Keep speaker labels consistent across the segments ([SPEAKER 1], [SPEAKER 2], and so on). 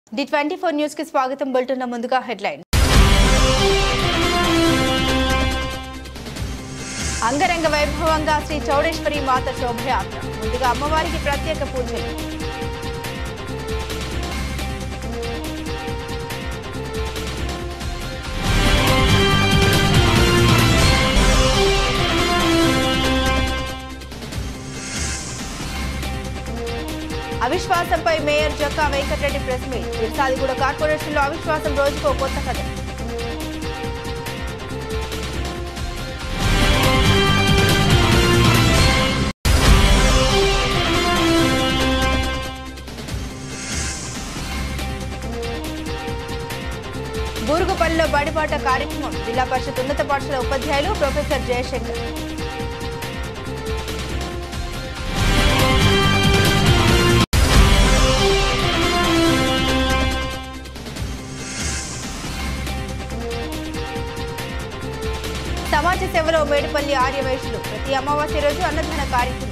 [SPEAKER 1] the twenty four news కి స్వాగతం bulletin ముందుగా హెడ్లైన్ అంగరంగ వైభవంగా శ్రీ చౌడేశ్వరి మాత శోభయాత్ర ముందుగా అమ్మవారికి ప్రత్యేక పూజలు అవిశ్వాసంపై mayor Jakka Venkatareddy press meet Irsadiguda కార్పొరేషన్లో అవిశ్వాసం రోజుకో కొత్త కథ బూరుగుపల్లిలో బడిబాట కార్యక్రమం జిల్లా పరిషత్ ఉన్నత పాఠశాల ఉపాధ్యాయులు ప్రొఫెసర్ జయశంకర్ సమాజ సేవలో మేడిపల్లి ఆర్యవైశ్యులు ప్రతి అమావాస్య రోజు అన్నదాన కార్యక్రమం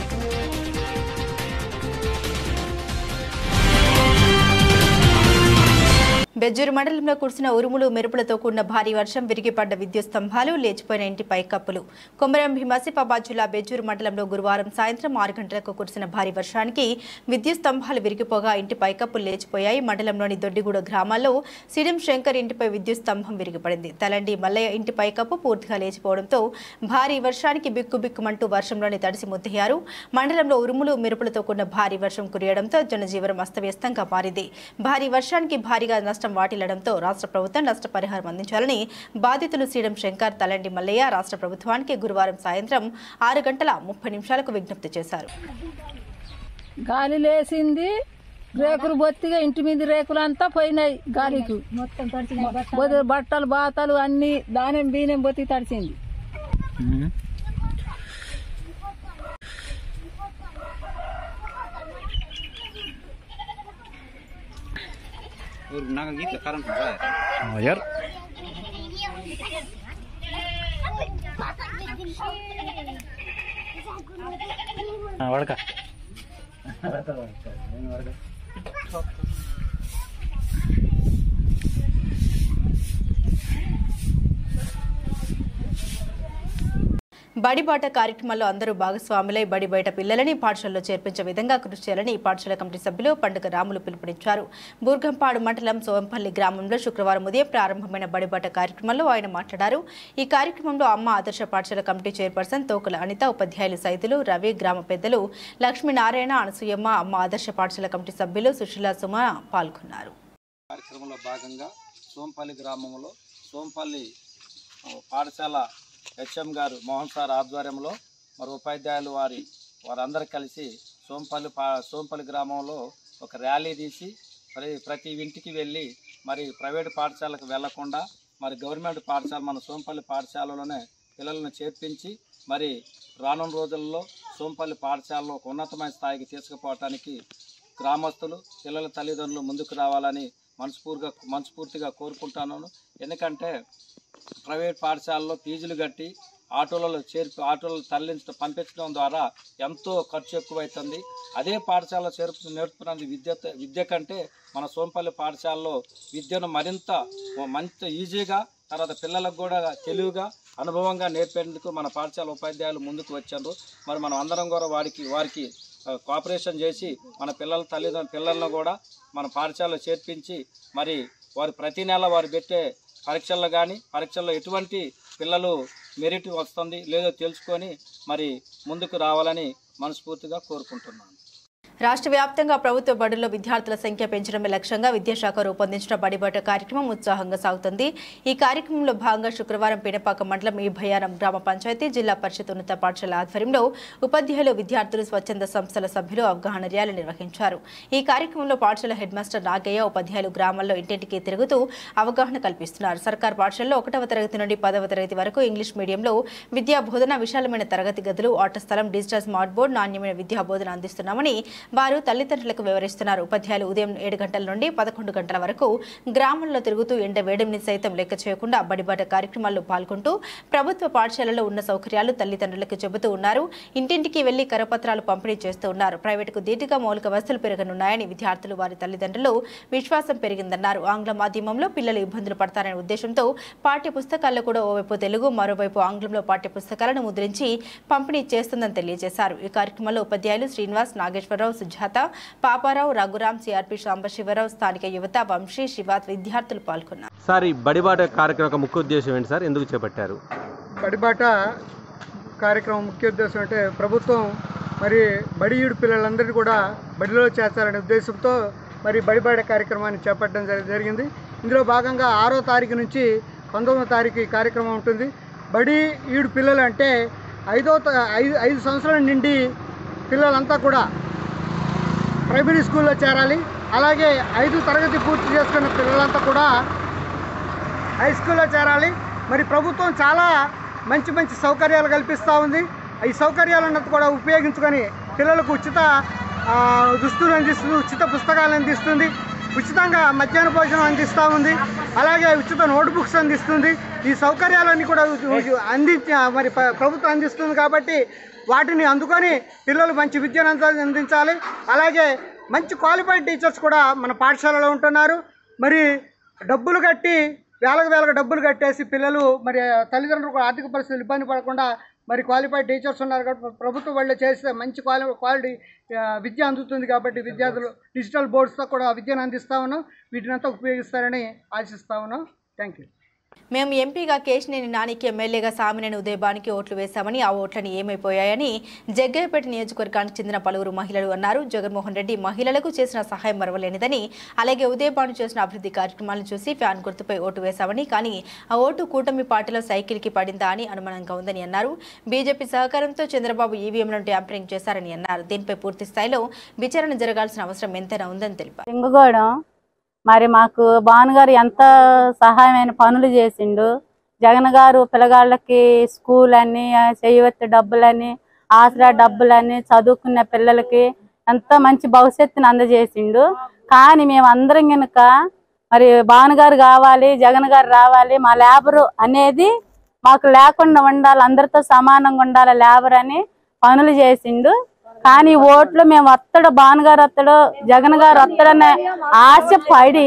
[SPEAKER 1] బెజ్జూరు మండలంలో కురిసిన ఉరుములు మెరుపులతో కూడిన భారీ వర్షం విరిగిపడ్డ విద్యుత్ స్తంభాలు లేచిపోయిన ఇంటి పైకప్పులు కొమరం భీమాసిపాబాద్ జిల్లా బెజ్జూరు మండలంలో గురువారం సాయంత్రం ఆరు గంటలకు కురిసిన భారీ వర్షానికి విద్యుత్ స్తంభాలు విరిగిపోగా ఇంటి పైకప్పులు లేచిపోయాయి మండలంలోని దొడ్డిగూడ గ్రామాల్లో సిడిం శంకర్ ఇంటిపై విద్యుత్ స్తంభం విరిగిపడింది తలండి మల్లయ్య ఇంటి పైకప్పు పూర్తిగా లేచిపోవడంతో భారీ వర్షానికి బిక్కుబిక్కుమంటూ వర్షంలోని తడిసి ముద్దయ్యారు మండలంలో ఉరుములు మెరుపులతో కూడిన భారీ వర్షం కురియడంతో జనజీవనం అస్తవ్యస్తంగా మారింది భారీ వర్షానికి భారీగా నష్టం వాటిల్లడంతో రాష్ట్ర ప్రభుత్వం నష్టపరిహారం అందించాలని బాధితులు సీడం శంకర్ తలండి మల్లయ్య రాష్ట్ర ప్రభుత్వానికి గురువారం సాయంత్రం ఆరు గంటల ముప్పై నిమిషాలకు విజ్ఞప్తి చేశారు
[SPEAKER 2] గాలి లేసింది రేకులు బొత్తిగా ఇంటి మీద రేకులు అంతా పోయినాయి గాలికి బొద- బట్టలు బాతలు అన్ని దానం బీనం బొత్తి తడిసింది
[SPEAKER 3] ஒரு நாங்கள் வீட்டில் கரண்ட் இல்லை
[SPEAKER 4] ಯಾರು ಒಳಕ
[SPEAKER 1] బడిబాట కార్యక్రమంలో అందరూ భాగస్వాములై బడి బయట పిల్లలని పాఠశాలలో చేర్పించే విధంగా కృషి చేయాలని ఈ పాఠశాల కమిటీ సభ్యులు పండుగ రాములు పిలుపునిచ్చారు బూర్గంపాడు మండలం సోవంపల్లి గ్రామంలో శుక్రవారం ఉదయం ప్రారంభమైన బడిబాట కార్యక్రమంలో ఆయన మాట్లాడారు ఈ కార్యక్రమంలో అమ్మ ఆదర్శ పాఠశాల కమిటీ చైర్పర్సన్ తోకుల అనిత ఉపాధ్యాయులు సైతులు రవి గ్రామ పెద్దలు లక్ష్మీనారాయణ అనసూయమ్మ అమ్మ ఆదర్శ పాఠశాల కమిటీ సభ్యులు సుశీల సుమ పాల్గొన్నారు
[SPEAKER 3] కార్యక్రమంలో భాగంగా సోంపల్లి గ్రామంలో సోంపల్లి ఆ, పాఠశాల హెచ్ఎం గారు మోహన్ సార్ ఆధ్వర్యంలో మరి ఉపాధ్యాయులు వారి వారందరూ కలిసి సోంపల్లి పా సోంపల్లి గ్రామంలో ఒక ర్యాలీ తీసి మరి ప్రతి ఇంటికి వెళ్ళి మరి ప్రైవేటు పాఠశాలకు వెళ్లకుండా మరి గవర్నమెంట్ పాఠశాల మన సోంపల్లి పాఠశాలలోనే పిల్లలను చేర్పించి మరి రానున్న రోజుల్లో సోంపల్లి పాఠశాలలో ఒక ఉన్నతమైన స్థాయికి తీసుకుపోవటానికి గ్రామస్తులు పిల్లల తల్లిదండ్రులు ముందుకు రావాలని మనస్ఫూర్తిగా మనస్ఫూర్తిగా కోరుకుంటున్నాను ఎందుకంటే ప్రైవేట్ పాఠశాలలో ఫీజులు కట్టి ఆటోలలో చేర్పి ఆటోలలో తరలించడం పంపించడం ద్వారా ఎంతో ఖర్చు ఎక్కువైతుంది అదే పాఠశాలలో చేర్పు నేర్పుతున్నది విద్య విద్య కంటే మన సోంపల్లి పాఠశాలలో విద్యను మరింత మంచి ఈజీగా తర్వాత పిల్లలకు కూడా తెలివిగా అనుభవంగా నేర్పేందుకు మన పాఠశాల ఉపాధ్యాయులు ముందుకు వచ్చారు మరి మనం అందరం కూడా వారికి వారికి ఆ, కోఆపరేషన్ చేసి మన పిల్లల తల్లిదండ్రుల పిల్లలను కూడా మన పాఠశాలలో చేర్పించి మరి వారు ప్రతి నెల వారు పెట్టే పరీక్షల్లో కానీ పరీక్షల్లో ఎటువంటి పిల్లలు మెరిట్ వస్తుంది లేదో తెలుసుకొని మరి ముందుకు రావాలని మనస్ఫూర్తిగా కోరుకుంటున్నాను
[SPEAKER 1] రాష్ట్ర వ్యాప్తంగా ప్రభుత్వ బడుల్లో విద్యార్థుల సంఖ్య పెంచడమే లక్ష్యంగా విద్యాశాఖ రూపొందించిన బడిబాట కార్యక్రమం ఉత్సాహంగా సాగుతుంది ఈ కార్యక్రమంలో భాగంగా శుక్రవారం పినపాక మండలం ఈ భయానం గ్రామ పంచాయతీ జిల్లా పరిషత్ ఉన్నత పాఠశాల ఆధ్వర్యంలో ఉపాధ్యాయులు విద్యార్థులు స్వచ్ఛంద సంస్థల సభ్యులు అవగాహన ర్యాలీ నిర్వహించారు ఈ కార్యక్రమంలో పాఠశాల హెడ్ మాస్టర్ నాగయ్య ఉపాధ్యాయులు గ్రామాల్లో ఇంటింటికి తిరుగుతూ అవగాహన కల్పిస్తున్నారు సర్కార్ పాఠశాలలో ఒకటవ తరగతి నుండి పదవ తరగతి వరకు ఇంగ్లీష్ మీడియంలో విద్యా బోధన విశాలమైన తరగతి గదులు ఆట స్థలం డిజిటల్ స్మార్ట్ బోర్డు నాణ్యమైన విద్యా బోధన అందిస్తున్నామని వారు తల్లిదండ్రులకు వివరిస్తున్నారు ఉపాధ్యాయులు ఉదయం ఏడు గంటల నుండి పదకొండు గంటల వరకు గ్రామంలో తిరుగుతూ ఎండ వేడిని సైతం లెక్క చేయకుండా బడిబాట కార్యక్రమాల్లో పాల్గొంటూ ప్రభుత్వ పాఠశాలలో ఉన్న సౌకర్యాలు తల్లిదండ్రులకు చెబుతూ ఉన్నారు ఇంటింటికి వెళ్లి కరపత్రాలు పంపిణీ చేస్తూ ఉన్నారు ప్రైవేటుకు ధీటుగా మౌలిక వసతులు పెరగనున్నాయని విద్యార్థులు వారి తల్లిదండ్రులు విశ్వాసం పెరిగిందన్నారు ఆంగ్ల మాధ్యమంలో పిల్లలు ఇబ్బందులు పడతారనే ఉద్దేశంతో పాఠ్య పుస్తకాల్లో కూడా ఓవైపు తెలుగు మరోవైపు ఆంగ్లంలో పాఠ్య పుస్తకాలను ముద్రించి పంపిణీ చేస్తుందని తెలియజేశారు ఈ కార్యక్రమంలో ఉపాధ్యాయులు శ్రీనివాస్ నాగేశ్వరరావు సుజాత పాపారావు రఘురాం సిఆర్పి సాంబశివరావు స్థానిక యువత వంశీ శివాత్ విద్యార్థులు పాల్గొన్నారు
[SPEAKER 5] సార్ ఈ బడిబాట కార్యక్రమం యొక్క ముఖ్య ఉద్దేశం ఏంటి సార్ ఎందుకు చేపట్టారు
[SPEAKER 6] బడిబాట కార్యక్రమం ముఖ్య ఉద్దేశం అంటే ప్రభుత్వం మరి బడియుడు పిల్లలందరినీ కూడా బడిలో చేర్చాలనే ఉద్దేశంతో మరి బడిబాట కార్యక్రమాన్ని చేపట్టడం జరి- జరిగింది ఇందులో భాగంగా ఆరో తారీఖు నుంచి పంతొమ్మిదో తారీఖు ఈ కార్యక్రమం ఉంటుంది బడి ఈడు పిల్లలు అంటే ఐదో త- ఐదు ఐదు సంవత్సరాల నుండి పిల్లలంతా కూడా ప్రైమరీ స్కూల్లో చేరాలి అలాగే ఐదు తరగతి పూర్తి చేసుకున్న పిల్లలంతా కూడా హై స్కూల్లో చేరాలి మరి ప్రభుత్వం చాలా మంచి మంచి సౌకర్యాలు కల్పిస్తూ ఉంది ఈ సౌకర్యాలన్నంత కూడా ఉపయోగించుకొని పిల్లలకు ఉచిత ఆ, దుస్తులు అందిస్తుంది ఉచిత పుస్తకాలు అందిస్తుంది ఉచితంగా మధ్యాహ్న భోజనం అందిస్తూ ఉంది అలాగే ఉచిత నోట్ బుక్స్ అందిస్తుంది ఈ సౌకర్యాలన్నీ కూడా అంది మరి ప- ప్రభుత్వం అందిస్తుంది కాబట్టి వాటిని అందుకొని పిల్లలు మంచి విద్యను అంద- అందించాలి అలాగే మంచి క్వాలిఫైడ్ టీచర్స్ కూడా మన పాఠశాలలో ఉంటున్నారు మరి డబ్బులు కట్టి వేలకు వేలకు డబ్బులు కట్టేసి పిల్లలు మరి తల్లిదండ్రులకు ఆర్థిక పరిస్థితులు ఇబ్బంది పడకుండా మరి క్వాలిఫైడ్ టీచర్స్ ఉన్నారు కాబట్టి ప్రభుత్వం వాళ్ళు చేస్తే మంచి క్వాలి క్వాలిటీ ఆ, విద్య అందుతుంది కాబట్టి విద్యార్థులు డిజిటల్ బోర్డ్స్తో కూడా విద్యను అందిస్తా ఉన్నాం వీటినంతా ఉపయోగిస్తారని ఆశిస్తా ఉన్నాం థ్యాంక్ యూ
[SPEAKER 1] మేము ఎంపీగా కేశినేని నానికి ఎమ్మెల్యేగా సామినేని ఉదయబానికి ఓట్లు వేశామని ఆ ఓట్లని ఏమైపోయాయని జగ్గయ్యపేట నియోజకవర్గానికి చెందిన పలువురు మహిళలు అన్నారు జగన్మోహన్ రెడ్డి మహిళలకు చేసిన సహాయం మరవలేనిదని అలాగే ఉదయబాను చేసిన అభివృద్ధి కార్యక్రమాలను చూసి ఫ్యాన్ గుర్తుపై ఓటు వేశామని కానీ ఆ ఓటు కూటమి పార్టీలో సైకిల్కి పడిందా అని అనుమానంగా ఉందని అన్నారు బీజేపీ సహకారంతో చంద్రబాబు ఈవీఎంలను ట్యాంపరింగ్ చేశారని అన్నారు దీనిపై పూర్తి స్థాయిలో విచారణ జరగాల్సిన అవసరం ఎంతైనా ఉందని తెలిపారు
[SPEAKER 7] సింగగూడెం మరి మాకు భాను గారు ఎంత సహాయమైన పనులు చేసిండు జగన్ గారు పిల్లగాళ్ళకి స్కూల్ అని చేయవత్తి డబ్బులని ఆసరా డబ్బులని చదువుకునే పిల్లలకి ఎంతో మంచి భవిష్యత్తుని అందజేసిండు కానీ మేము అందరం కనుక మరి భాను గారు కావాలి జగన్ గారు రావాలి మా లేబరు అనేది మాకు లేకుండా ఉండాలి అందరితో సమానంగా ఉండాలి లేబర్ అని పనులు చేసిండు కానీ ఓట్లు మేము వత్తడు భాను గారు వత్తడు జగన్ గారు వత్తడనే ఆశ పడి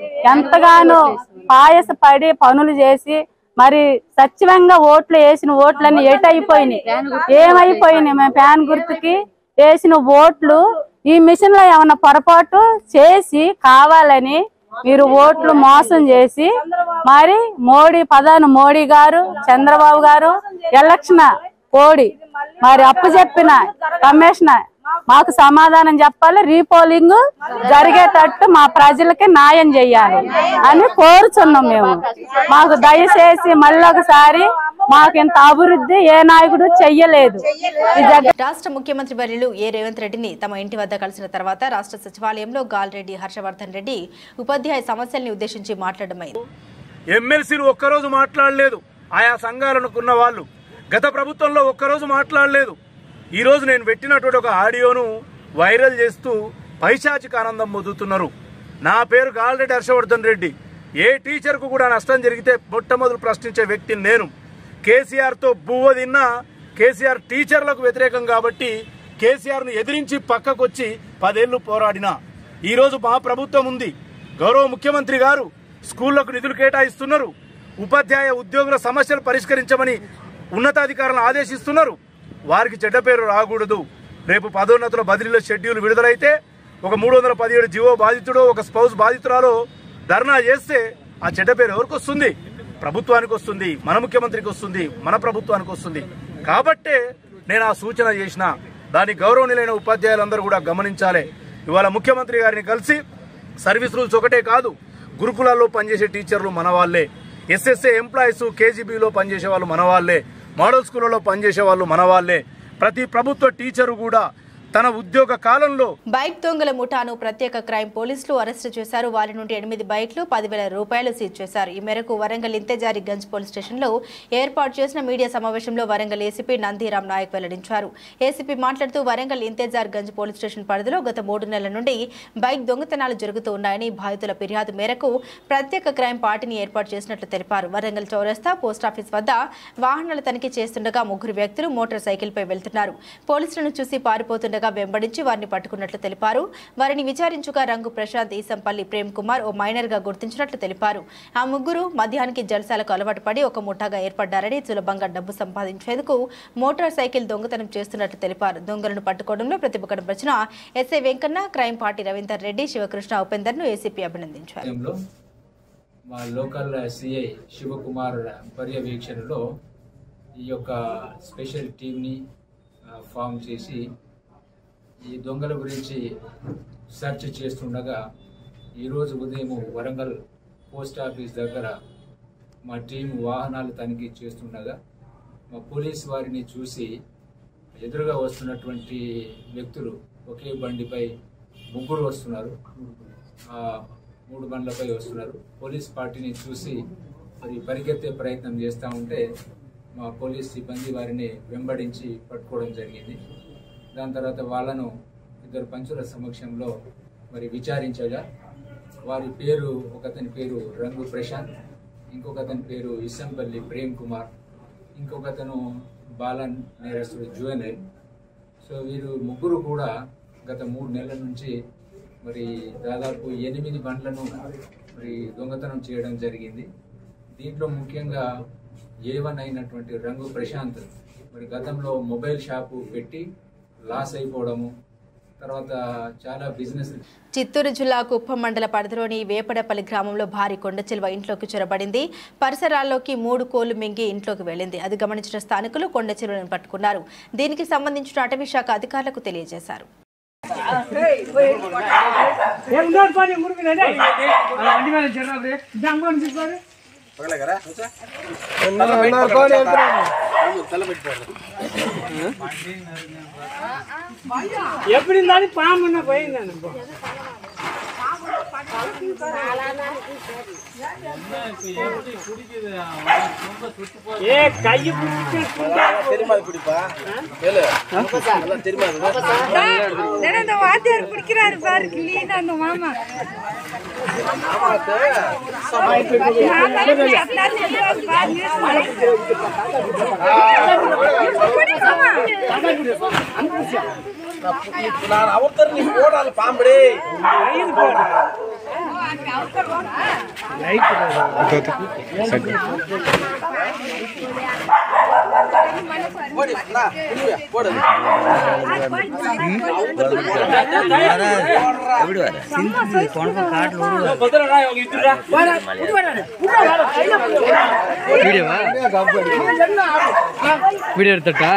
[SPEAKER 7] ఎంతగానో పాయస పడి పనులు చేసి మరి సత్యవంగా ఓట్లు వేసిన ఓట్లన్నీ ఎటైపోయినాయి ఏమైపోయినాయి మేము ఫ్యాన్ గుర్తుకి వేసిన ఓట్లు ఈ మిషన్ లో ఏమన్నా పొరపాటు చేసి కావాలని మీరు ఓట్లు మోసం చేసి మరి మోడీ ప్రధాని మోడీ గారు చంద్రబాబు గారు ఎలక్షన్ కోడి మరి అప్పు చెప్పిన కమిషనర్ మాకు సమాధానం చెప్పాలి రీపోలింగ్ జరిగేటట్టు మా ప్రజలకి న్యాయం చెయ్యాలి అని కోరుచున్నాం మేము మాకు దయచేసి మళ్ళీ ఒకసారి మాకు ఇంత అభివృద్ధి ఏ నాయకుడు చెయ్యలేదు ఈ జగ
[SPEAKER 1] రాష్ట్ర ముఖ్యమంత్రి వర్యులు ఏ రేవంత్ రెడ్డిని తమ ఇంటి వద్ద కలిసిన తర్వాత రాష్ట్ర సచివాలయంలో గాల్రెడ్డి హర్షవర్ధన్ రెడ్డి ఉపాధ్యాయ సమస్యల్ని ఉద్దేశించి మాట్లాడమైంది
[SPEAKER 8] ఎమ్మెల్సీలు ఒక్కరోజు మాట్లాడలేదు ఆయా సంఘాలనుకున్న వాళ్ళు గత ప్రభుత్వంలో ఒక్కరోజు మాట్లాడలేదు ఈ రోజు నేను పెట్టినటువంటి ఒక ఆడియోను వైరల్ చేస్తూ పైశాచిక ఆనందం పొందుతున్నారు నా పేరు గాల్రెడ్డి హర్షవర్ధన్ రెడ్డి ఏ టీచర్కు కూడా నష్టం జరిగితే మొట్టమొదలు ప్రశ్నించే వ్యక్తిని నేను కేసీఆర్తో బువ్వ తిన్నా కేసీఆర్ టీచర్లకు వ్యతిరేకం కాబట్టి కేసీఆర్ను ఎదిరించి పక్కకొచ్చి పదేళ్లు పోరాడినా ఈ రోజు మా ప్రభుత్వం ఉంది గౌరవ ముఖ్యమంత్రి గారు స్కూళ్లకు నిధులు కేటాయిస్తున్నారు ఉపాధ్యాయ ఉద్యోగుల సమస్యలు పరిష్కరించమని ఉన్నతాధికారులను ఆదేశిస్తున్నారు వారికి చెడ్డ పేరు రాకూడదు రేపు పదోన్నతుల బదిలీలో షెడ్యూల్ విడుదలైతే ఒక మూడు వందల పదిహేడు జీవో బాధితుడో ఒక స్పౌస్ బాధితురాలో ధర్నా చేస్తే ఆ చెడ్డ పేరు ఎవరికి వస్తుంది ప్రభుత్వానికి వస్తుంది మన ముఖ్యమంత్రికి వస్తుంది మన ప్రభుత్వానికి వస్తుంది కాబట్టే నేను ఆ సూచన చేసిన దాని గౌరవనీయులైన ఉపాధ్యాయులందరూ కూడా గమనించాలి ఇవాళ ముఖ్యమంత్రి గారిని కలిసి సర్వీస్ రూల్స్ ఒకటే కాదు గురుకులాల్లో పనిచేసే టీచర్లు మన వాళ్ళే ఎస్ఎస్ఏ ఎంప్లాయీస్ కేజీబీలో పనిచేసే వాళ్ళు మన వాళ్ళే మోడల్ స్కూళ్ళలో పనిచేసే వాళ్ళు మన వాళ్ళే ప్రతి ప్రభుత్వ టీచరు కూడా తన ఉద్యోగ కాలంలో
[SPEAKER 1] బైక్ దొంగల ముఠాను ప్రత్యేక క్రైమ్ పోలీసులు అరెస్టు చేశారు వారి నుండి ఎనిమిది బైక్లు పదివేల రూపాయలు సీజ్ చేశారు ఈ మేరకు వరంగల్ ఇంతేజారి గంజ్ పోలీస్ స్టేషన్లో ఏర్పాటు చేసిన మీడియా సమావేశంలో వరంగల్ ఏసీపీ నందిరామ్ నాయక్ వెల్లడించారు ఏసీపీ మాట్లాడుతూ వరంగల్ ఇంతేజార్ గంజ్ పోలీస్ స్టేషన్ పరిధిలో గత మూడు నెలల నుండి బైక్ దొంగతనాలు జరుగుతూ ఉన్నాయని బాధితుల ఫిర్యాదు మేరకు ప్రత్యేక క్రైమ్ పార్టీని ఏర్పాటు చేసినట్లు తెలిపారు వరంగల్ చౌరస్తా పోస్టాఫీస్ వద్ద వాహనాల తనిఖీ చేస్తుండగా ముగ్గురు వ్యక్తులు మోటార్ సైకిల్పై వెళ్తున్నారు పోలీసులను చూసి పారిపోతుండగా వెంబడించి వారిని పట్టుకున్నట్లు తెలిపారు వారిని విచారించుగా రంగు ప్రశాంత్ ఈసంపల్లి ప్రేమ్ కుమార్ ఓ మైనర్ గా గుర్తించినట్లు తెలిపారు ఆ ముగ్గురు మద్యానికి జలసాలకు అలవాటు పడి ఒక ముఠాగా ఏర్పడ్డారని సులభంగా డబ్బు సంపాదించేందుకు మోటార్ సైకిల్ దొంగతనం చేస్తున్నట్లు తెలిపారు దొంగలను పట్టుకోవడంలో ప్రతిభ కనబరిచిన SI Venkanna crime party Raveender Reddy Sivakrishna Upender ను ఏసీపీ అభినందించారు
[SPEAKER 9] సమయంలో మా లోకల్ సిఐ శివకుమార్ పర్యవేక్షణలో ఈ యొక్క స్పెషల్ టీంని ఆ, ఫామ్ చేసి ఈ దొంగల గురించి సెర్చ్ చేస్తుండగా ఈరోజు ఉదయం వరంగల్ పోస్ట్ ఆఫీస్ దగ్గర మా టీం వాహనాలు తనిఖీ చేస్తుండగా మా పోలీస్ వారిని చూసి ఎదురుగా వస్తున్నటువంటి వ్యక్తులు ఒకే బండిపై ముగ్గురు వస్తున్నారు ఆ, మూడు బండ్లపై వస్తున్నారు పోలీస్ పార్టీని చూసి మరి పరిగెత్తే ప్రయత్నం చేస్తూ ఉంటే మా పోలీస్ సిబ్బంది వారిని వెంబడించి పట్టుకోవడం జరిగింది దాని తర్వాత వాళ్ళను ఇద్దరు పంచుల సమక్షంలో మరి విచారించగా వారి పేరు ఒకతని పేరు రంగు ప్రశాంత్ ఇంకొకతని పేరు ఇస్సంపల్లి ప్రేమ్ కుమార్ ఇంకొకతను బాలన్ నేరస్తుడు జువెనైల్ సో వీరు ముగ్గురు కూడా గత మూడు నెలల నుంచి మరి దాదాపు ఎనిమిది బండ్లను మరి దొంగతనం చేయడం జరిగింది దీంట్లో ముఖ్యంగా ఏ వన్ అయినటువంటి రంగు ప్రశాంత్ మరి గతంలో మొబైల్ షాపు పెట్టి లాస్ అయిపోవడము తర్వాత చాలా బిజినెస్
[SPEAKER 1] చిత్తూరు జిల్లా కుప్పం మండల పరిధిలోని వేపడపల్లి గ్రామంలో భారీ కొండ చిలువ ఇంట్లోకి చొరబడింది పరిసరాల్లోకి మూడు కోళ్లు మింగి ఇంట్లోకి వెళ్ళింది అది గమనించిన స్థానికులు కొండ చిలువను పట్టుకున్నారు దీనికి సంబంధించిన అటవీ శాఖ అధికారులకు తెలియజేశారు
[SPEAKER 10] ఎప్పుడిందని పామున్న పోయిందని ఏ కయ్యి
[SPEAKER 11] வாத்தியார் பிடிக்கிறாரு பாரு கிளீனா அந்த மாமா
[SPEAKER 10] நான் அவர்த்தர் நீ போடாத பாம்படி
[SPEAKER 4] వీడియో ఎడతట్టా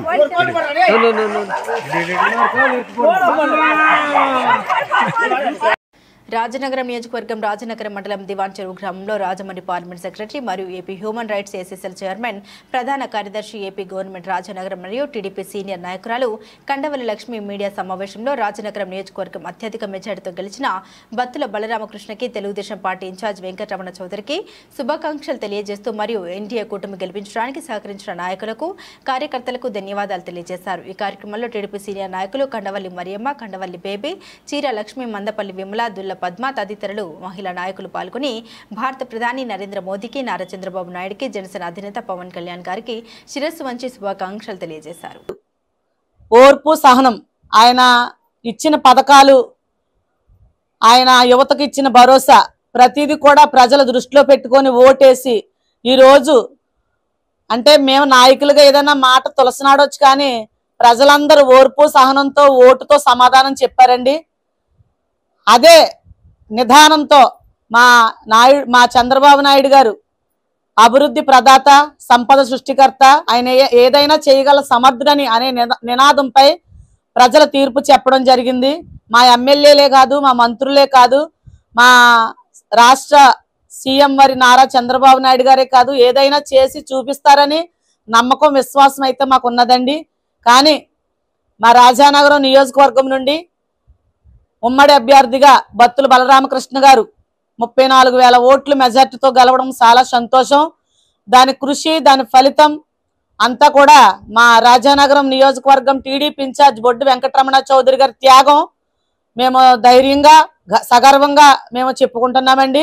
[SPEAKER 1] రాజనగరం నియోజకవర్గం రాజనగరం మండలం దివాన్ చెరువు గ్రామంలో రాజమండ్రి పార్లమెంట్ సెక్రటరీ మరియు AP human rights ACCL chairman ప్రధాన కార్యదర్శి ఏపీ గవర్నమెంట్ రాజనగరం మరియు టీడీపీ సీనియర్ నాయకురాలు కండవల్లి లక్ష్మి మీడియా సమావేశంలో రాజనగరం నియోజకవర్గం అత్యధిక మెజార్టీతో గెలిచిన బత్తుల బలరామకృష్ణకి తెలుగుదేశం పార్టీ ఇన్ఛార్జ్ వెంకటరమణ చౌదరికి శుభాకాంక్షలు తెలియజేస్తూ మరియు ఎన్డీఏ కూటమి గెలిపించడానికి సహకరించిన నాయకులకు కార్యకర్తలకు ధన్యవాదాలు తెలియజేశారు ఈ కార్యక్రమంలో టీడీపీ సీనియర్ నాయకులు కండవల్లి మరియమ్మ కండవల్లి బేబీ చీర లక్ష్మి మందపల్లి విమల దుల్ల పద్మ తదితరులు మహిళా నాయకులు పాల్గొని భారత ప్రధాని నరేంద్ర మోదీకి నారా చంద్రబాబు నాయుడుకి జనసేన అధినేత పవన్ కళ్యాణ్ గారికి శిరస్సు వంచి శుభాకాంక్షలు తెలియజేశారు
[SPEAKER 12] ఓర్పు సహనం ఆయన ఇచ్చిన పథకాలు ఆయన యువతకు ఇచ్చిన భరోసా ప్రతిదీ కూడా ప్రజల దృష్టిలో పెట్టుకొని ఓటేసి ఈరోజు అంటే మేము నాయకులుగా ఏదైనా మాట తులసినాడొచ్చు కానీ ప్రజలందరూ ఓర్పు సహనంతో ఓటుతో సమాధానం చెప్పారండి అదే నిదానంతో మా నాయుడు మా చంద్రబాబు నాయుడు గారు అభివృద్ధి ప్రదాత సంపద సృష్టికర్త ఆయన ఏ- ఏదైనా చేయగల సమర్థుడని అనే నిన- నినాదంపై ప్రజల తీర్పు చెప్పడం జరిగింది మా ఎమ్మెల్యేలే కాదు మా మంత్రులే కాదు మా రాష్ట్ర సీఎం వారి నారా చంద్రబాబు నాయుడు గారే కాదు ఏదైనా చేసి చూపిస్తారని నమ్మకం విశ్వాసం అయితే మాకు ఉన్నదండి కానీ మా రాజానగరం నియోజకవర్గం నుండి ఉమ్మడి అభ్యర్థిగా బత్తుల బలరామకృష్ణ గారు ముప్పై నాలుగు వేల ఓట్లు మెజార్టీతో గెలవడం చాలా సంతోషం దాని కృషి దాని ఫలితం అంతా కూడా మా రాజానగరం నియోజకవర్గం టీడీపీ ఇన్ఛార్జ్ బొడ్డు వెంకటరమణ చౌదరి గారి త్యాగం మేము ధైర్యంగా గ- సగర్వంగా మేము చెప్పుకుంటున్నామండి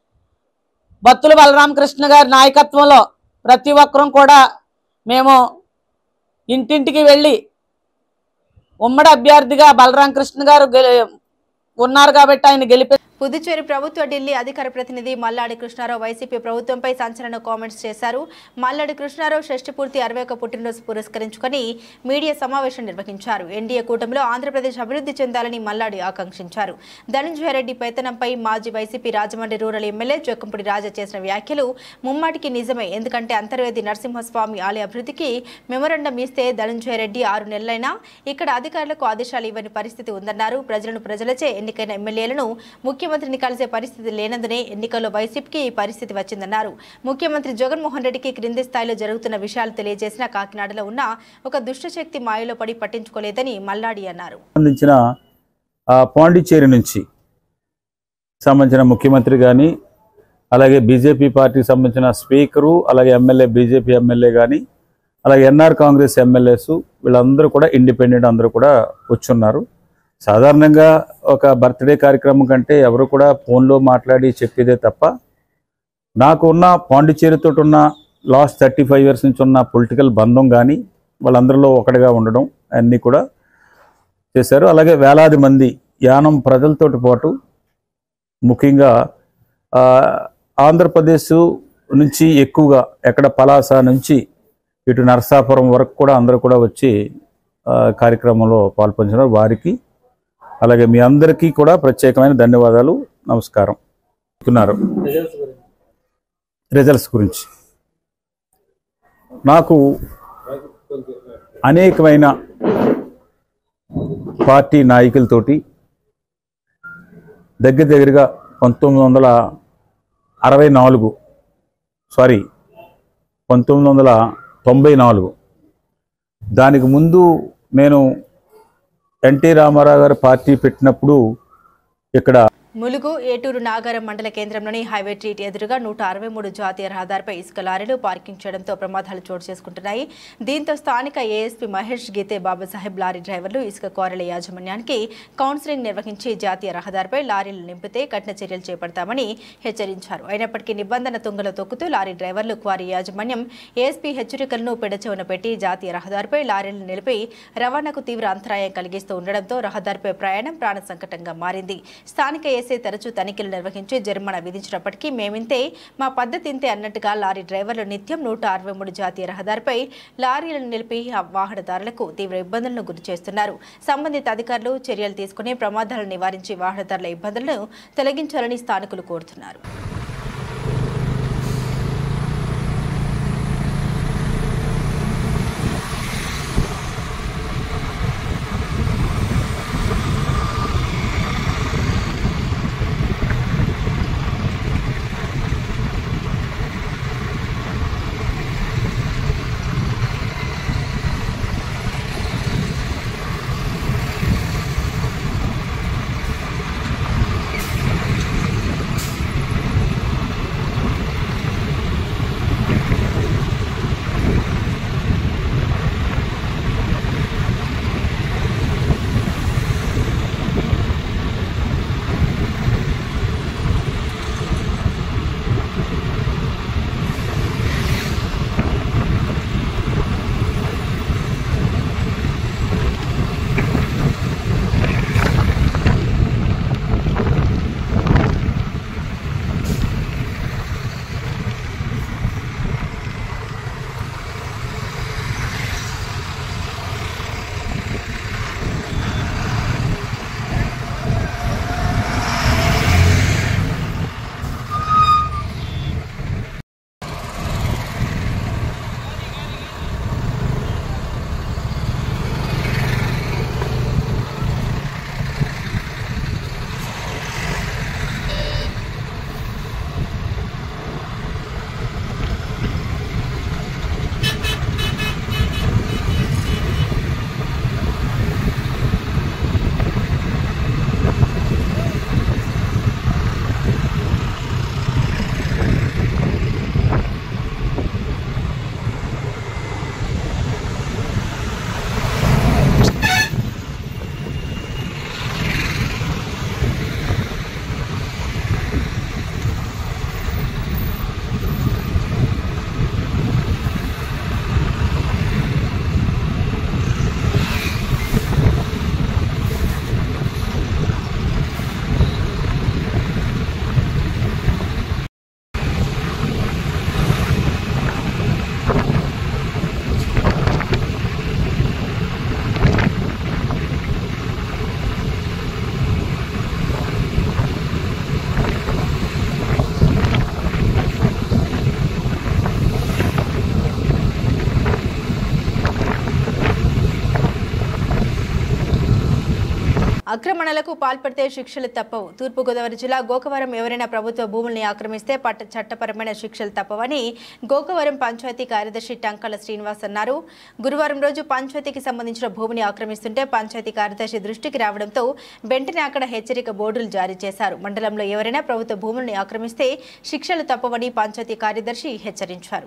[SPEAKER 12] బత్తుల బలరామకృష్ణ గారి నాయకత్వంలో ప్రతి ఒక్కరూ కూడా మేము ఇంటింటికి వెళ్ళి ఉమ్మడి అభ్యర్థిగా బలరామకృష్ణ గారు గె- ఉన్నారు కాబట్టి ఆయన గెలిపి
[SPEAKER 1] పుదుచ్చేరి ప్రభుత్వ ఢిల్లీ అధికార ప్రతినిధి మల్లాడి కృష్ణారావు వైసీపీ ప్రభుత్వంపై సంచలన కామెంట్స్ చేశారు మల్లాడి కృష్ణారావు షష్టి పూర్తి అరవై ఒక పుట్టినరోజు పురస్కరించుకొని మీడియా సమావేశం నిర్వహించారు ఎన్డీఏ కూటమిలో ఆంధ్రప్రదేశ్ అభివృద్ధి చెందాలని మల్లాడి ఆకాంక్షించారు ధనంజయ రెడ్డి పెత్తనంపై మాజీ YCP Rajahmundry rural MLA Jakkampudi Raja చేసిన వ్యాఖ్యలు ముమ్మాటికి నిజమే ఎందుకంటే అంతర్వేది నరసింహస్వామి ఆలయ అభివృద్ధికి మెమొరండం ఇస్తే ధనంజయ రెడ్డి ఆరు నెలలైనా ఇక్కడ అధికారులకు ఆదేశాలు ఇవ్వని పరిస్థితి ఉందన్నారు ప్రజలను ప్రజలచే ఎన్నికైన ఎమ్మెల్యేలను ముఖ్యమంత్రిని కలిసే పరిస్థితి లేనందునే ఎన్నికల్లో వైసీపీకి ఈ పరిస్థితి వచ్చిందన్నారు ముఖ్యమంత్రి జగన్మోహన్ రెడ్డికి క్రింది స్థాయిలో జరుగుతున్న విషయాలు తెలియజేసిన కాకినాడలో ఉన్న ఒక దుష్టశక్తి మాయలో పడి పట్టించుకోలేదని మల్లాడి అన్నారు
[SPEAKER 13] సంబంధించిన ఆ, పాండిచ్చేరి నుంచి సంబంధించిన ముఖ్యమంత్రి కానీ అలాగే బీజేపీ పార్టీకి సంబంధించిన స్పీకరు అలాగే ఎమ్మెల్యే బీజేపీ ఎమ్మెల్యే కానీ అలాగే ఎన్ఆర్ కాంగ్రెస్ ఎమ్మెల్యేస్ వీళ్ళందరూ కూడా ఇండిపెండెంట్ అందరూ కూడా వచ్చున్నారు సాధారణంగా ఒక బర్త్డే కార్యక్రమం కంటే ఎవరు కూడా ఫోన్లో మాట్లాడి చెప్పేదే తప్ప నాకు ఉన్న పాండిచ్చేరితో ఉన్న లాస్ట్ థర్టీ ఫైవ్ ఇయర్స్ నుంచి ఉన్న పొలిటికల్ బంధం కానీ వాళ్ళందరిలో ఒకటిగా ఉండడం అన్నీ కూడా చేశారు అలాగే వేలాది మంది యానం ప్రజలతోటి పాటు ముఖ్యంగా ఆ, ఆంధ్రప్రదేశ్ నుంచి ఎక్కువగా ఎక్కడ పలాస నుంచి ఇటు నరసాపురం వరకు కూడా అందరూ కూడా వచ్చి ఆ, కార్యక్రమంలో పాల్పంచున్నారు వారికి అలాగే మీ అందరికీ కూడా ప్రత్యేకమైన ధన్యవాదాలు నమస్కారం చెప్తున్నారు రిజల్ట్స్ గురించి నాకు అనేకమైన పార్టీ నాయకులతోటి దగ్గర దగ్గరగా పంతొమ్మిది వందల అరవై నాలుగు సారీ పంతొమ్మిది వందల తొంభై నాలుగు దానికి ముందు నేను ఎన్టీ రామారావు గారు పార్టీ పెట్టినప్పుడు ఇక్కడ
[SPEAKER 1] ములుగు ఏటూరు నాగారం మండల కేంద్రంలోని హైవే ట్రీట్ ఎదురుగా నూట అరవై మూడు జాతీయ రహదారిపై ఇసుక లారీలు పార్కింగ్ చేయడంతో ప్రమాదాలు చోటు చేసుకుంటున్నాయి దీంతో స్థానిక ASP Mahesh Geete Babasaheb lorry drivers ఇసుక క్వారీల యాజమాన్యానికి కౌన్సిలింగ్ నిర్వహించి జాతీయ రహదారిపై లారీలు నింపితే కఠిన చర్యలు చేపడతామని హెచ్చరించారు అయినప్పటికీ నిబంధన తుంగలో తొక్కుతూ లారీ డ్రైవర్లు క్వారీ యాజమాన్యం ఏఎస్పీ హెచ్చరికలను పెడచెవున పెట్టి జాతీయ రహదారిపై లారీలు నిలిపి రవాణాకు తీవ్ర అంతరాయం కలిగిస్తూ ఉండడంతో రహదారిపై ప్రయాణం ప్రాణ సంకటంగా మారింది స్థానిక ఏసీ తరచూ తనిఖీలు నిర్వహించి జరిమానా విధించినప్పటికీ మేమింతే మా పద్ధతి ఇంతే అన్నట్టుగా లారీ డ్రైవర్లు నిత్యం నూట అరవై మూడు జాతీయ రహదారిపై లారీలను నిలిపి ఆ వాహనదారులకు తీవ్ర ఇబ్బందులను గురి చేస్తున్నారు సంబంధిత అధికారులు చర్యలు తీసుకుని ప్రమాదాలను నివారించి వాహనదారుల ఇబ్బందులను తొలగించాలని స్థానికులు కోరుతున్నారు ఆక్రమణలకు పాల్పడితే శిక్షలు తప్పవు తూర్పుగోదావరి జిల్లా గోకవరం ఎవరైనా ప్రభుత్వ భూముల్ని ఆక్రమిస్తే పట్ట చట్టపరమైన శిక్షలు తప్పవని గోకవరం పంచాయతీ కార్యదర్శి టంకల శ్రీనివాస్ అన్నారు గురువారం రోజు పంచాయతీకి సంబంధించిన భూమిని ఆక్రమిస్తుంటే పంచాయతీ కార్యదర్శి దృష్టికి రావడంతో వెంటనే అక్కడ హెచ్చరిక బోర్డులు జారీ చేశారు మండలంలో ఎవరైనా ప్రభుత్వ భూముల్ని ఆక్రమిస్తే శిక్షలు తప్పవని పంచాయతీ కార్యదర్శి హెచ్చరించారు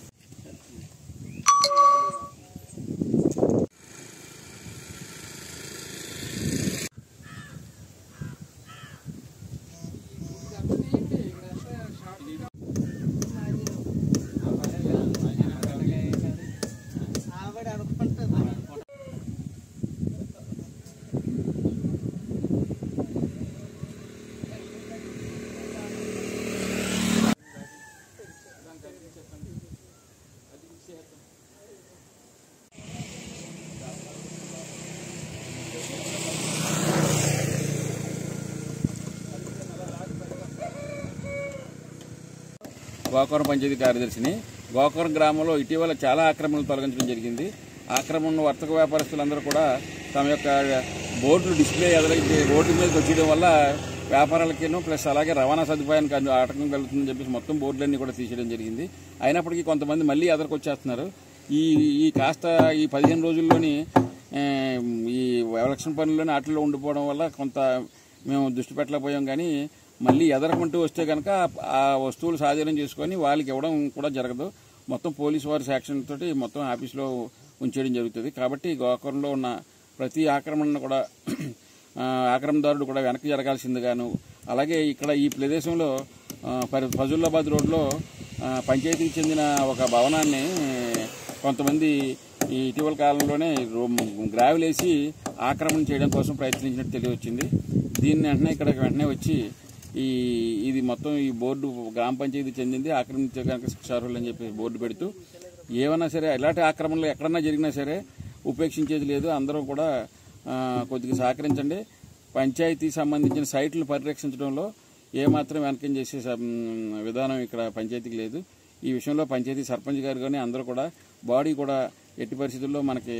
[SPEAKER 14] గోకవరం పంచాయతీ కార్యదర్శిని గోకవరం గ్రామంలో ఇటీవల చాలా ఆక్రమణలు తొలగించడం జరిగింది ఆక్రమణ వర్తక వ్యాపారస్తులందరూ కూడా తమ యొక్క బోర్డులు డిస్ప్లే ఎదురైతే రోడ్డు మీదకి వచ్చేయడం వల్ల వ్యాపారాలకేనో ప్లస్ అలాగే రవాణా సదుపాయానికి అది ఆటంకం కలుగుతుందని చెప్పేసి మొత్తం బోర్డులన్నీ కూడా తీసేయడం జరిగింది అయినప్పటికీ కొంతమంది మళ్ళీ ఎదరికి వచ్చేస్తున్నారు ఈ ఈ కాస్త ఈ పదిహేను రోజుల్లోని ఆ, ఈ ఎలక్షన్ పనుల్లోని వాటిల్లో ఉండిపోవడం వల్ల కొంత మేము దృష్టి పెట్టలేకపోయాం కానీ మళ్ళీ ఎదరకుంటూ వస్తే కనుక ఆ వస్తువులు స్వాధీనం చేసుకొని వాళ్ళకి ఇవ్వడం కూడా జరగదు మొత్తం పోలీసు వారి శాక్షన్ తోటి మొత్తం ఆఫీస్లో ఉంచేయడం జరుగుతుంది కాబట్టి గోకవరంలో ఉన్న ప్రతి ఆక్రమణను కూడా ఆ, ఆక్రమణదారుడు కూడా వెనక్కి జరగాల్సిందిగాను అలాగే ఇక్కడ ఈ ప్రదేశంలో ఆ, పరి- ఫజుల్లాబాద్ రోడ్లో ఆ, పంచాయతీకి చెందిన ఒక భవనాన్ని కొంతమంది ఈ ఇటీవల కాలంలోనే రో- గ్రావెల్ వేసి ఆక్రమణ చేయడం కోసం ప్రయత్నించినట్టు తెలియవచ్చింది దీన్ని వెంటనే ఇక్కడ వెంటనే వచ్చి ఈ ఇది మొత్తం ఈ బోర్డు గ్రామ పంచాయతీ చెందింది ఆక్రమించే కనుక శిక్షార్హులు అని చెప్పి బోర్డు పెడుతూ ఏమన్నా సరే ఎలాంటి ఆక్రమణలు ఎక్కడన్నా జరిగినా సరే ఉపేక్షించేది లేదు అందరూ కూడా ఆ, కొద్దిగా సహకరించండి పంచాయతీ సంబంధించిన సైట్లు పరిరక్షించడంలో ఏమాత్రం వెనకం చేసే సం- విధానం ఇక్కడ పంచాయతీకి లేదు ఈ విషయంలో పంచాయతీ సర్పంచ్ గారు కానీ అందరూ కూడా బాడీ కూడా ఎట్టి పరిస్థితుల్లో మనకి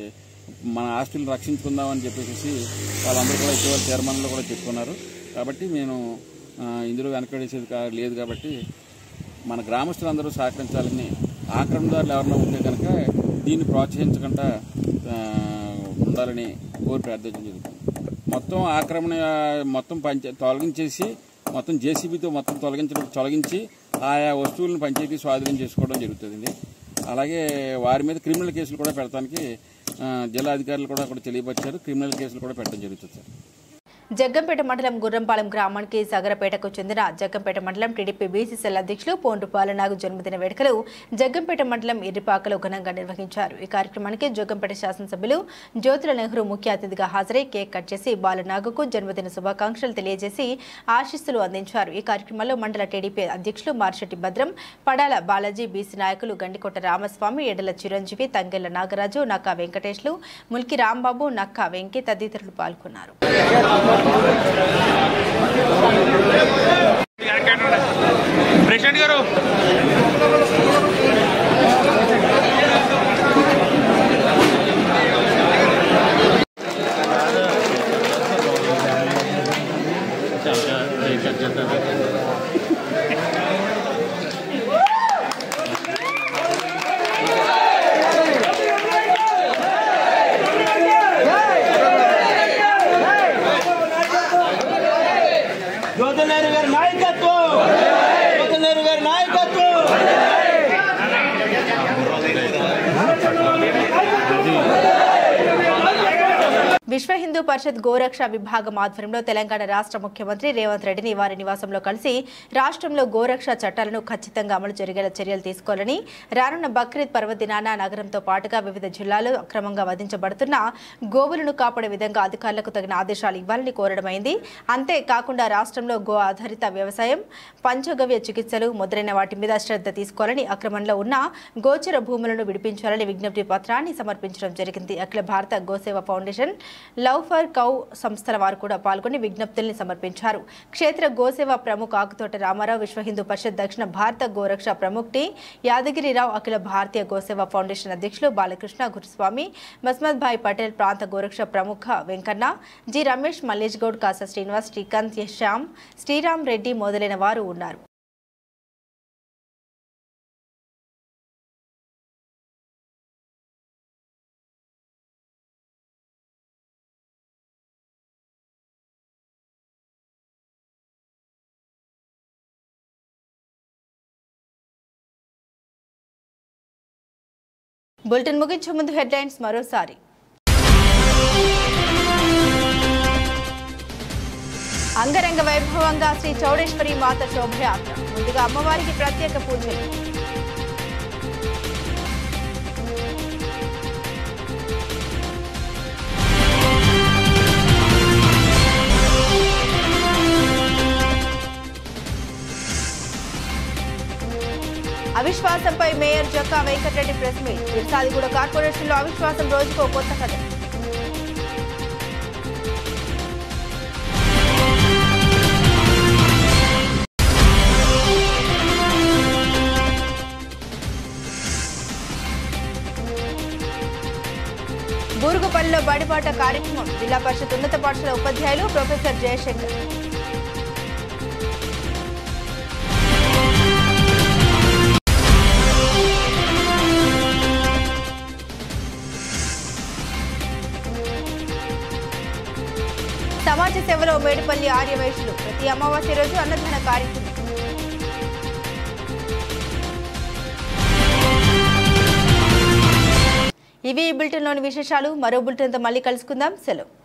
[SPEAKER 14] మన ఆస్తులను రక్షించుకుందామని చెప్పేసి వాళ్ళందరూ కూడా ఇటీవల తీర్మానంలో కూడా చెప్పుకున్నారు కాబట్టి నేను ఆ, ఇందులో వెనకడేసేది కా- లేదు కాబట్టి మన గ్రామస్తులందరూ సహకరించాలని ఆక్రమణదారులు ఎవరైనా ఉంటే కనుక దీన్ని ప్రోత్సహించకుండా ఆ, ఉండాలని కోరి ప్రార్థించడం జరుగుతుంది మొత్తం ఆక్రమణ మొత్తం పంచ తొలగించేసి మొత్తం జేసీబీతో మొత్తం తొలగించడం తొలగించి ఆయా వస్తువులను పంచాయతీ స్వాధీనం చేసుకోవడం జరుగుతుంది అలాగే వారి మీద క్రిమినల్ కేసులు కూడా పెడతానికి ఆ, జిల్లా అధికారులు కూడా అక్కడ తెలియపరిచారు క్రిమినల్ కేసులు కూడా పెట్టడం జరుగుతుంది సార్
[SPEAKER 1] జగ్గంపేట మండలం గుర్రంపాలెం గ్రామానికి సగరపేటకు చెందిన జగ్గంపేట మండలం టీడీపీ బీసీసీఎల్ అధ్యక్షులు పోండు బాలనాగు జన్మదిన వేడుకలు జగ్గంపేట మండలం ఇర్రిపాకలో ఘనంగా నిర్వహించారు ఈ కార్యక్రమానికి జగ్గంపేట శాసనసభ్యులు జ్యోతుల నెహ్రూ ముఖ్య అతిథిగా హాజరై కేక్ కట్ చేసి బాలనాగుకు జన్మదిన శుభాకాంక్షలు తెలియజేసి ఆశీస్సులు అందించారు ఈ కార్యక్రమంలో మండల టీడీపీ అధ్యక్షులు మార్షెట్టి భద్రం పడాల బాలాజీ బీసీ నాయకులు గండికోట రామస్వామి ఎడల చిరంజీవి తంగెళ్ల నాగరాజు నక్కా వెంకటేష్లు ముల్కి రాంబాబు నక్కా వెంకి తదితరులు పాల్గొన్నారు
[SPEAKER 10] ప్రెసిడెంట్ గారు జ్యోతినేరు గారి నాయకత్వం జ్యోతినేరు గారి నాయకత్వం
[SPEAKER 1] విశ్వ హిందూ పరిషత్ గోరక్ష విభాగం ఆధ్వర్యంలో తెలంగాణ రాష్ట్ర ముఖ్యమంత్రి రేవంత్ రెడ్డిని వారి నివాసంలో కలిసి రాష్ట్రంలో గోరక్ష చట్టాలను ఖచ్చితంగా అమలు జరిగేలా చర్యలు తీసుకోవాలని రానున్న బక్రీద్ పర్వదినాన నగరంతో పాటుగా వివిధ జిల్లాల్లో అక్రమంగా వధించబడుతున్న గోవులను కాపాడే విధంగా అధికారులకు తగిన ఆదేశాలు ఇవ్వాలని కోరడమైంది అంతేకాకుండా రాష్ట్రంలో గో ఆధారిత వ్యవసాయం పంచగవ్య చికిత్సలు మొదలైన వాటి మీద శ్రద్ధ తీసుకోవాలని అక్రమంలో ఉన్న గోచర భూములను విడిపించాలని విజ్ఞప్తి పత్రాన్ని సమర్పించడం జరిగింది అఖిల భారత గోసేవ ఫౌండేషన్ లవ్ ఫర్ కౌ సంస్థల వారు కూడా పాల్గొని విజ్ఞప్తుల్ని సమర్పించారు క్షేత్ర గోసేవ ప్రముఖ ఆకుతోట రామారావు విశ్వ హిందూ పరిషత్ దక్షిణ భారత గోరక్ష ప్రముఖ్ టి యాదగిరిరావు అఖిల భారతీయ గోసేవ ఫౌండేషన్ అధ్యక్షులు బాలకృష్ణ గురుస్వామి మస్మద్ భాయ్ పటేల్ ప్రాంత గోరక్ష ప్రముఖ వెంకన్న జి రమేష్ మల్లేష్ గౌడ్ కాసా శ్రీనివాస్ శ్రీకాంత్ శ్యామ్ శ్రీరామ్ రెడ్డి మొదలైన వారు ఉన్నారు బులెటిన్ ముగించే ముందు హెడ్లైన్స్ మరోసారి అంగరంగ వైభవంగా శ్రీ చౌడేశ్వరి మాత శోభయాత్ర ముందుగా అమ్మవారికి ప్రత్యేక పూజలు అవిశ్వాసంపై mayor Jokka Venkatareddy press meet Irsadiguda కార్పొరేషన్లో అవిశ్వాసం రోజుకో కొత్త కథ బూరుగుపల్లిలో బడిబాట కార్యక్రమం జిల్లా పరిషత్ ఉన్నత పాఠశాల ఉపాధ్యాయులు ప్రొఫెసర్ జయశంకర్ సమాజ సేవలో మేడిపల్లి ఆర్యవైశ్యులు ప్రతి అమావాస్య రోజు అన్నదాన కార్యక్రమం ఇవి ఈ బులెటిన్లోని విశేషాలు మరో బులెటిన్తో మళ్ళీ కలుసుకుందాం సెలవు